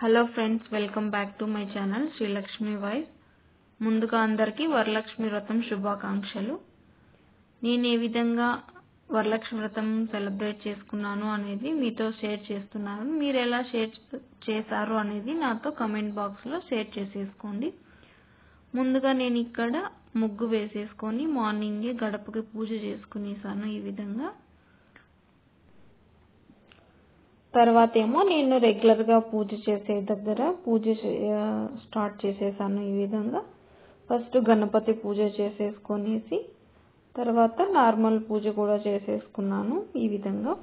hello friends welcome back to my channel Srilakshmi voice ముందుగా అందరికీ వరలక్ష్మి వ్రతం శుభాకాంక్షలు నేను ఏ విధంగా వరలక్ష్మి వ్రతం సెలబ్రేట్ చేసుకున్నాను అనేది మీతో షేర్ చేస్తున్నాను మీరు ఎలా షేర్ చేశారు అనేది నాతో కమెంట్ బాక్స్లో షేర్ చేసేసుకోండి ముందుగా నేను ఇక్కడ ముగ్గు వేసేసుకొని మార్నింగే గడపకి పూజ చేసుకునేసాను ఈ విధంగా తర్వాత ఏమో నేను రెగ్యులర్గా పూజ చేసే దగ్గర పూజ స్టార్ట్ చేసేసాను ఈ విధంగా ఫస్ట్ గణపతి పూజ చేసేసుకొనేసి తర్వాత నార్మల్ పూజ కూడా చేసేసుకున్నాను ఈ విధంగా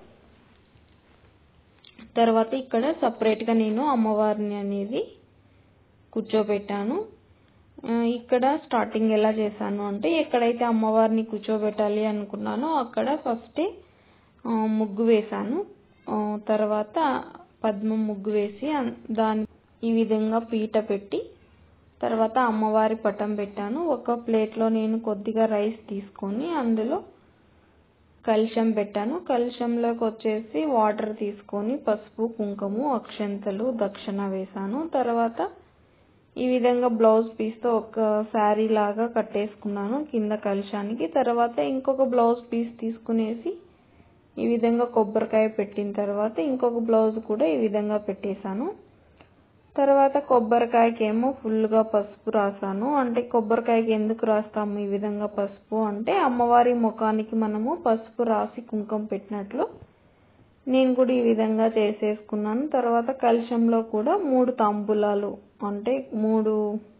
తర్వాత ఇక్కడ సపరేట్గా నేను అమ్మవారిని అనేది కూర్చోబెట్టాను ఇక్కడ స్టార్టింగ్ ఎలా చేశాను అంటే ఎక్కడైతే అమ్మవారిని కూర్చోబెట్టాలి అనుకున్నానో అక్కడ ఫస్టే ముగ్గు వేశాను తర్వాత పద్మం ముగ్గు వేసి దాని ఈ విధంగా పీట పెట్టి తర్వాత అమ్మవారి పటం పెట్టాను ఒక ప్లేట్లో నేను కొద్దిగా రైస్ తీసుకొని అందులో కలుషం పెట్టాను కలుషంలోకి వచ్చేసి వాటర్ తీసుకొని పసుపు కుంకుమ అక్షంతలు దక్షిణ వేశాను తర్వాత ఈ విధంగా బ్లౌజ్ పీస్తో ఒక శారీ లాగా కట్టేసుకున్నాను కింద కలుషానికి తర్వాత ఇంకొక బ్లౌజ్ పీస్ తీసుకునేసి ఈ విధంగా కొబ్బరికాయ పెట్టిన తర్వాత ఇంకొక బ్లౌజ్ కూడా ఈ విధంగా పెట్టేశాను తర్వాత కొబ్బరికాయకి ఏమో ఫుల్గా పసుపు రాసాను అంటే కొబ్బరికాయకి ఎందుకు రాస్తాము ఈ విధంగా పసుపు అంటే అమ్మవారి ముఖానికి మనము పసుపు రాసి కుంకుమ పెట్టినట్లు నేను కూడా ఈ విధంగా చేసేసుకున్నాను తర్వాత కలశంలో కూడా మూడు తాంబూలాలు అంటే మూడు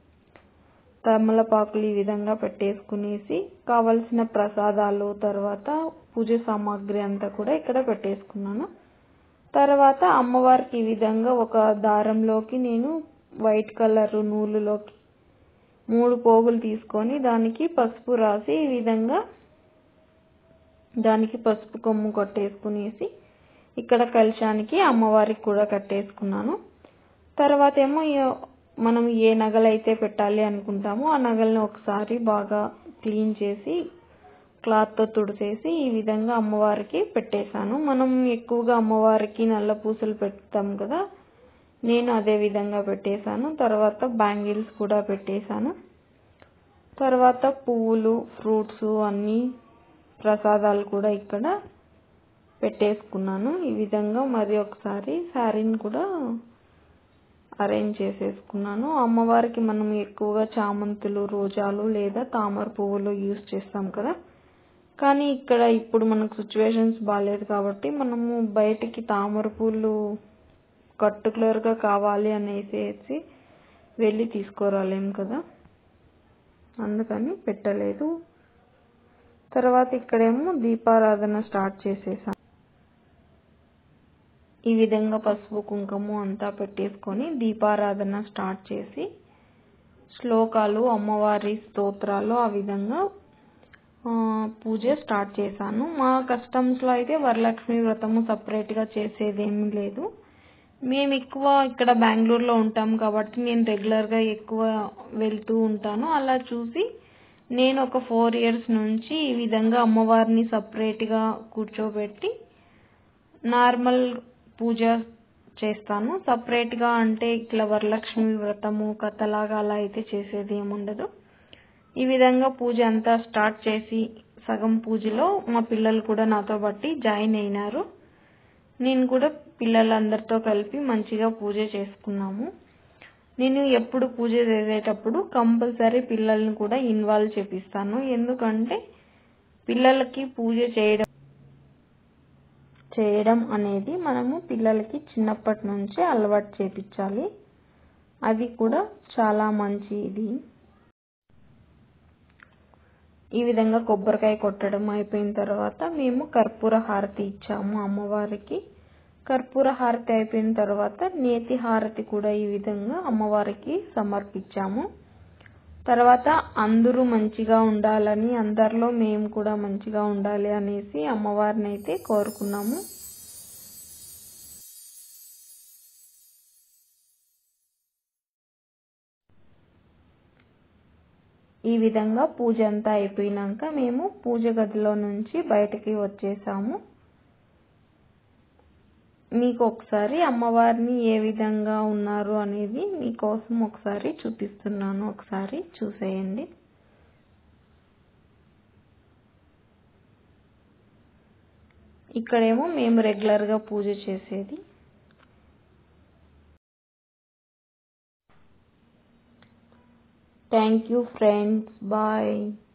తమలపాకులు ఈ విధంగా పెట్టేసుకునేసి కావలసిన ప్రసాదాలు తర్వాత పూజ సామాగ్రి అంతా కూడా ఇక్కడ పెట్టేసుకున్నాను తర్వాత అమ్మవారికి ఈ విధంగా ఒక దారంలోకి నేను వైట్ కలర్ నూలులోకి మూడు పోగులు తీసుకొని దానికి పసుపు రాసి ఈ విధంగా దానికి పసుపు కొమ్ము కొట్టేసుకునేసి ఇక్కడ కలశానికి అమ్మవారికి కూడా కట్టేసుకున్నాను తర్వాత ఏమో మనం ఏ నగలైతే పెట్టాలి అనుకుంటామో ఆ నగల్ని ఒకసారి బాగా క్లీన్ చేసి క్లాత్తో తుడిచేసి ఈ విధంగా అమ్మవారికి పెట్టేశాను మనం ఎక్కువగా అమ్మవారికి నల్ల పూసలు పెడతాం కదా నేను అదే విధంగా పెట్టేశాను తర్వాత బ్యాంగిల్స్ కూడా పెట్టేశాను తర్వాత పువ్వులు ఫ్రూట్స్ అన్నీ ప్రసాదాలు కూడా ఇక్కడ పెట్టేసుకున్నాను ఈ విధంగా మరి ఒకసారి శారీని కూడా అరేంజ్ చేసేసుకున్నాను అమ్మవారికి మనం ఎక్కువగా చామంతులు రోజాలు లేదా తామర పువ్వులు యూస్ చేస్తాం కదా కానీ ఇక్కడ ఇప్పుడు మనకు సిచ్యువేషన్స్ బాగాలేదు కాబట్టి మనము బయటికి తామర పూలు పర్టికులర్గా కావాలి అనేసి వెళ్ళి తీసుకురాలేం కదా అందుకని పెట్టలేదు తర్వాత ఇక్కడేమో దీపారాధన స్టార్ట్ చేసేసాం ఈ విధంగా పసుపు కుంకుమ అంతా పెట్టేసుకొని దీపారాధన స్టార్ట్ చేసి శ్లోకాలు అమ్మవారి స్తోత్రాలు ఆ విధంగా పూజ స్టార్ట్ చేశాను మా కస్టమ్స్లో అయితే వరలక్ష్మి వ్రతము సపరేట్గా చేసేది ఏమీ లేదు మేము ఎక్కువ ఇక్కడ బెంగళూరులో ఉంటాం కాబట్టి నేను రెగ్యులర్గా ఎక్కువ వెళ్తూ ఉంటాను అలా చూసి నేను ఒక ఫోర్ ఇయర్స్ నుంచి ఈ విధంగా అమ్మవారిని సపరేట్గా కూర్చోబెట్టి నార్మల్ పూజ చేస్తాను సపరేట్గా అంటే ఇట్లా వరలక్ష్మి వ్రతము కథలాగా అలా అయితే చేసేది ఏముండదు ఈ విధంగా పూజ అంతా స్టార్ట్ చేసి సగం పూజలో మా పిల్లలు కూడా నాతో బట్టి జాయిన్ అయినారు నేను కూడా పిల్లలందరితో కలిపి మంచిగా పూజ చేసుకున్నాము నేను ఎప్పుడు పూజ చేసేటప్పుడు కంపల్సరీ పిల్లల్ని కూడా ఇన్వాల్వ్ చేపిస్తాను ఎందుకంటే పిల్లలకి పూజ చేయడం చేయడం అనేది మనము పిల్లలకి చిన్నప్పటి నుంచే అలవాటు చేపించాలి అది కూడా చాలా మంచిది ఈ విధంగా కొబ్బరికాయ కొట్టడం అయిపోయిన తర్వాత మేము కర్పూర హారతి ఇచ్చాము అమ్మవారికి కర్పూర హారతి అయిపోయిన తర్వాత నేతి హారతి కూడా ఈ విధంగా అమ్మవారికి సమర్పించాము తర్వాత అందరూ మంచిగా ఉండాలని అందరిలో మేము కూడా మంచిగా ఉండాలి అనేసి అమ్మవారిని అయితే కోరుకున్నాము ఈ విధంగా పూజ అంతా అయిపోయినాక మేము పూజ గదిలో నుంచి బయటకి వచ్చేసాము మీకు ఒకసారి అమ్మవారిని ఏ విధంగా ఉన్నారు అనేది మీకోసం ఒకసారి చూపిస్తున్నాను ఒకసారి చూసేయండి ఇక్కడేమో మేము రెగ్యులర్గా పూజ చేసేది థ్యాంక్ యూ ఫ్రెండ్స్ బాయ్